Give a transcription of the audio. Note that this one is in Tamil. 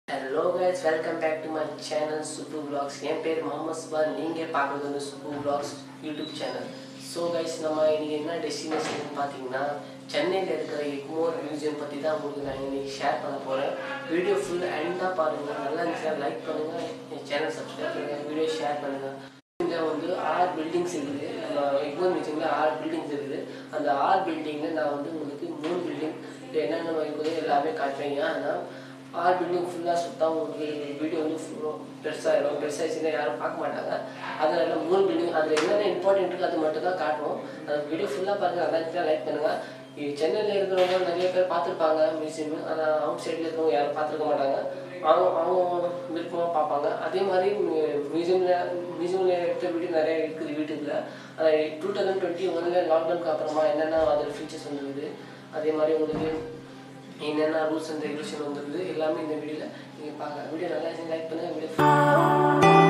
hello guys welcome back to my channel Subbu vlogs என் பேர் முகமது சுபார் நீங்கள் பார்க்குறது வந்து Subbu vlogs YouTube channel so guys நம்ம இன்னைக்கு என்ன டெஸ்டினேஷன் பார்த்தீங்கன்னா சென்னையில் இருக்கிற எக்மோர் மியூசியம் பற்றி தான் உங்களுக்கு நான் இன்னைக்கு ஷேர் பண்ண போகிறேன் வீடியோ ஃபுல் எண்டாக பாருங்கள் நல்லா இருந்துச்சுன்னா லைக் பண்ணுங்கள் என் சேனல் சப்ஸ்கிரைப் பண்ணுங்கள் வீடியோ ஷேர் பண்ணுங்கள் இங்கே வந்து ஆறு பில்டிங்ஸ் இருக்குது நம்ம எக்மோர் மியூசியமில் ஆறு பில்டிங்ஸ் இருக்குது அந்த ஆறு பில்டிங்கில் நான் வந்து உங்களுக்கு மூணு பில்டிங் என்னென்ன இருக்குதோ எல்லாமே காட்டுறேன் ஏன்னா ஆறு பில்டிங் ஃபுல்லாக சுத்தா உங்களுக்கு வீடியோ வந்து ஃபுல்லாக பெருசாகிடும் பெருசாகிடுச்சுன்னா யாரும் பார்க்க மாட்டாங்க அதனால மூணு பில்டிங் அதில் என்னென்ன இம்பார்ட்டன்ட் இருக்குது அது மட்டும் தான் காட்டுவோம் அந்த வீடியோ ஃபுல்லாக பாருங்கள் நல்லா இருந்துச்சுன்னா லைக் பண்ணுங்கள் இது சென்னையில் இருக்கிறவங்க நிறைய பேர் பார்த்துருப்பாங்க மியூசியம் ஆனால் அவுட் சைடில் இருக்கிறவங்க யாரும் பார்த்துருக்க மாட்டாங்க அவங்க அவங்க விருப்பமாக பார்ப்பாங்க அதே மாதிரி மியூசியமில் மியூசியமில் எடுத்த வீடியோ நிறைய இருக்குது யூடியூப்பில் டூ தௌசண்ட் டுவெண்ட்டி ஒனில் லாக்டவுனுக்கு அப்புறமா என்னென்ன அதில் ஃபீச்சர்ஸ் வந்துருக்குது அதே மாதிரி உங்களுக்கு என்னென்ன ரூல்ஸ் அண்ட் ரெகுலேஷன் வந்துருக்குது எல்லாமே இந்த வீடியோவில் நீங்கள் பார்க்கலாம் வீடியோ நல்லா லைக் பண்ணுங்கள் வீடியோ